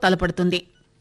తలపడుతుంది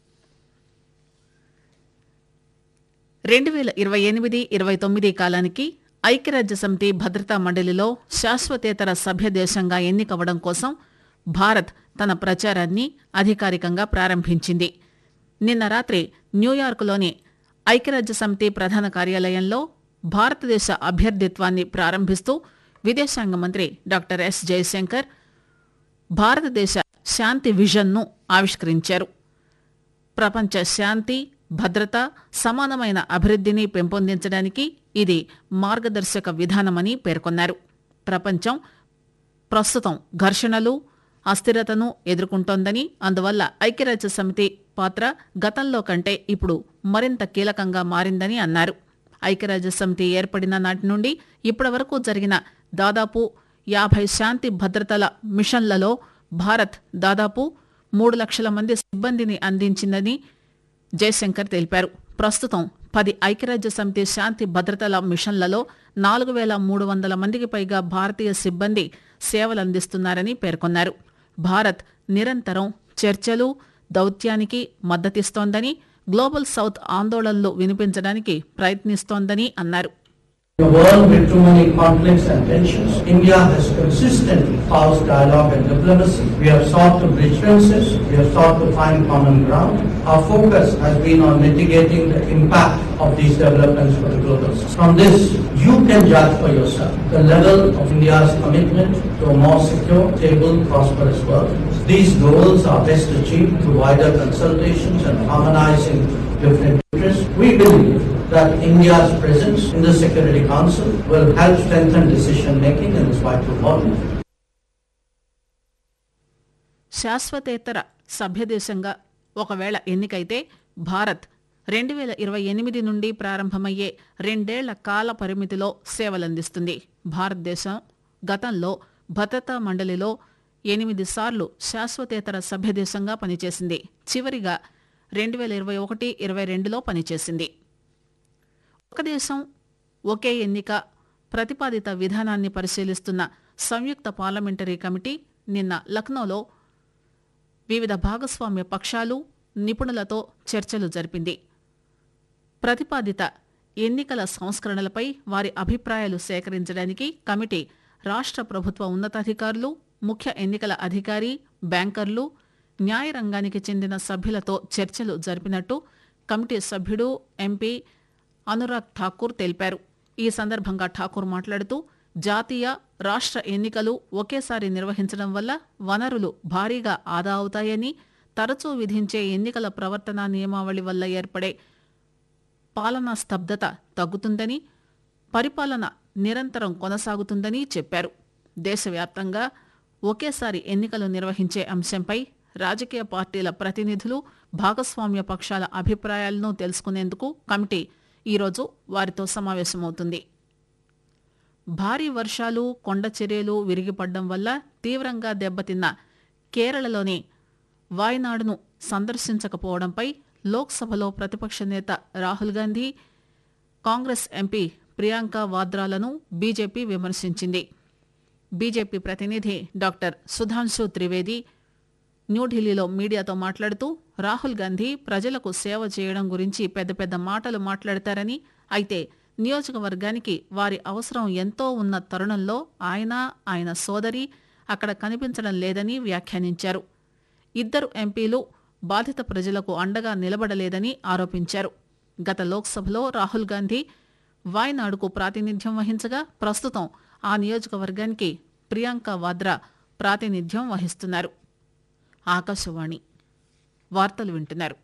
రెండు వేల ఇరవై ఎనిమిది ఇరవై తొమ్మిది కాలానికి ఐక్యరాజ్య సమితి భద్రతా మండలిలో శాశ్వతేతర సభ్య దేశంగా ఎన్నికవడం కోసం భారత్ తన ప్రచారాన్ని అధికారికంగా ప్రారంభించింది నిన్న రాత్రి న్యూయార్క్లోని ఐక్యరాజ్య సమితి ప్రధాన కార్యాలయంలో భారతదేశ అభ్యర్థిత్వాన్ని ప్రారంభిస్తూ విదేశాంగ మంత్రి డాక్టర్ ఎస్ జయశంకర్ భారతదేశ శాంతి విజన్ను ఆవిష్కరించారు ప్రపంచ శాంతి భద్రత సమానమైన అభివృద్ధిని పెంపొందించడానికి ఇది మార్గదర్శక విధానమని పేర్కొన్నారు ప్రపంచం ప్రస్తుతం ఘర్షణలు అస్థిరతను ఎదుర్కొంటోందని అందువల్ల ఐక్యరాజ్య సమితి పాత్ర గతంలో కంటే ఇప్పుడు మరింత కీలకంగా మారిందని అన్నారు ఐక్యరాజ్య సమితి ఏర్పడిన నాటి నుండి ఇప్పటి వరకు జరిగిన దాదాపు యాభై శాంతి భద్రతల మిషన్లలో భారత్ దాదాపు మూడు లక్షల మంది సిబ్బందిని అందించిందని జయశంకర్ తెలిపారు ప్రస్తుతం పది ఐక్యరాజ్య సమితి శాంతి భద్రతల మిషన్లలో నాలుగు వేల మూడు వందల మందికి పైగా భారతీయ సిబ్బంది సేవలందిస్తున్నారని పేర్కొన్నారు భారత్ నిరంతరం చర్చలు దౌత్యానికి మద్దతిస్తోందని గ్లోబల్ సౌత్ ఆందోళనలు వినిపించడానికి ప్రయత్నిస్తోందని అన్నారు In a world with too many conflicts and tensions, India has consistently espoused dialogue and diplomacy. We have sought to bridge differences, we have sought to find common ground. Our focus has been on mitigating the impact of these developments for the global south. From this, you can judge for yourself the level of India's commitment to a more secure, stable, prosperous world. These goals are best achieved through wider consultations and harmonizing different interests. We believe that India's presence in the Security Council will help strengthen decision making in this vital body. శాశ్వతేతర సభ్యదేశంగా ఒకవేళ ఎన్నికైతే భారత్ రెండు వేల ఇరవై ఎనిమిది నుండి ప్రారంభమయ్యే రెండేళ్ల కాల పరిమితిలో సేవలందిస్తుంది భారతదేశం గతంలో భద్రతా మండలిలో ఎనిమిది సార్లు శాశ్వతేతర సభ్యదేశంగా పనిచేసింది చివరిగా రెండు వేల ఇరవై ఒకటి ఇరవై రెండులో పనిచేసింది ఒక దేశం ఒకే ఎన్నిక ప్రతిపాదిత విధానాన్ని పరిశీలిస్తున్న సంయుక్త పార్లమెంటరీ కమిటీ నిన్న లక్నోలో వివిధ భాగస్వామ్య పక్షాలు నిపుణులతో చర్చలు జరిపింది ప్రతిపాదిత ఎన్నికల సంస్కరణలపై వారి అభిప్రాయాలు సేకరించడానికి కమిటీ రాష్ట్ర ప్రభుత్వ ఉన్నతాధికారులు ముఖ్య ఎన్నికల అధికారి బ్యాంకర్లు న్యాయ రంగానికి చెందిన సభ్యులతో చర్చలు జరిపినట్టు కమిటీ సభ్యుడు ఎంపీ అనురాగ్ ఠాకూర్ తెలిపారు ఈ సందర్భంగా ఠాకూర్ మాట్లాడుతూ జాతీయ రాష్ట్ర ఎన్నికలు ఒకేసారి నిర్వహించడం వల్ల వనరులు భారీగా ఆదా అవుతాయని తరచూ విధించే ఎన్నికల ప్రవర్తన నియమావళి వల్ల ఏర్పడే పాలనా స్తబ్దత తగ్గుతుందని పరిపాలన నిరంతరం కొనసాగుతుందని చెప్పారు దేశవ్యాప్తంగా ఒకేసారి ఎన్నికలు నిర్వహించే అంశంపై రాజకీయ పార్టీల ప్రతినిధులు భాగస్వామ్య పక్షాల అభిప్రాయాలను తెలుసుకునేందుకు కమిటీ ఈరోజు వారితో సమావేశమవుతుంది భారీ వర్షాలు కొండ చర్యలు విరిగిపడడం వల్ల తీవ్రంగా దెబ్బతిన్న కేరళలోని వాయనాడును సందర్శించకపోవడంపై లోక్సభలో ప్రతిపక్ష నేత రాహుల్ గాంధీ కాంగ్రెస్ ఎంపీ ప్రియాంక వాద్రాలను బీజేపీ విమర్శించింది బీజేపీ ప్రతినిధి డాక్టర్ సుధాంశు త్రివేది న్యూఢిల్లీలో మీడియాతో మాట్లాడుతూ రాహుల్ గాంధీ ప్రజలకు సేవ చేయడం గురించి పెద్ద పెద్ద మాటలు మాట్లాడతారని అయితే నియోజకవర్గానికి వారి అవసరం ఎంతో ఉన్న తరుణంలో ఆయన ఆయన సోదరి అక్కడ కనిపించడం లేదని వ్యాఖ్యానించారు ఇద్దరు ఎంపీలు బాధిత ప్రజలకు అండగా నిలబడలేదని ఆరోపించారు గత లోక్సభలో రాహుల్ గాంధీ వాయనాడుకు ప్రాతినిధ్యం వహించగా ప్రస్తుతం ఆ నియోజకవర్గానికి ప్రియాంక వాద్రా ప్రాతినిధ్యం వహిస్తున్నారు ఆకాశవాణి వార్తలు వింటున్నారు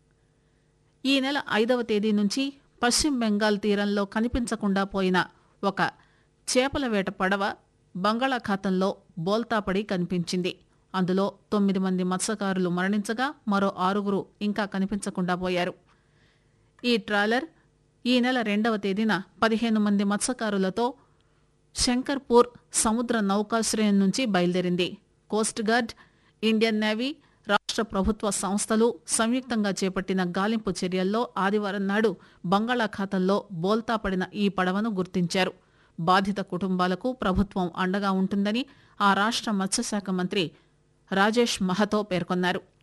ఈ నెల ఐదవ తేదీ నుంచి పశ్చిమ బెంగాల్ తీరంలో కనిపించకుండా పోయిన ఒక చేపల వేట పడవ బంగాళాఖాతంలో బోల్తాపడి కనిపించింది అందులో తొమ్మిది మంది మత్స్యకారులు మరణించగా మరో ఆరుగురు ఇంకా కనిపించకుండా పోయారు ఈ ట్రాలర్ ఈ నెల రెండవ తేదీన పదిహేను మంది మత్స్యకారులతో శంకర్పూర్ సముద్ర నౌకాశ్రయం నుంచి బయలుదేరింది కోస్ట్ గార్డ్ ఇండియన్ నేవీ రాష్ట్ర ప్రభుత్వ సంస్థలు సంయుక్తంగా చేపట్టిన గాలింపు చర్యల్లో ఆదివారం నాడు బంగాళాఖాతంలో బోల్తా పడిన ఈ పడవను గుర్తించారు బాధిత కుటుంబాలకు ప్రభుత్వం అండగా ఉంటుందని ఆ రాష్ట్ర మత్స్యశాఖ మంత్రి రాజేష్ మహతో పేర్కొన్నారు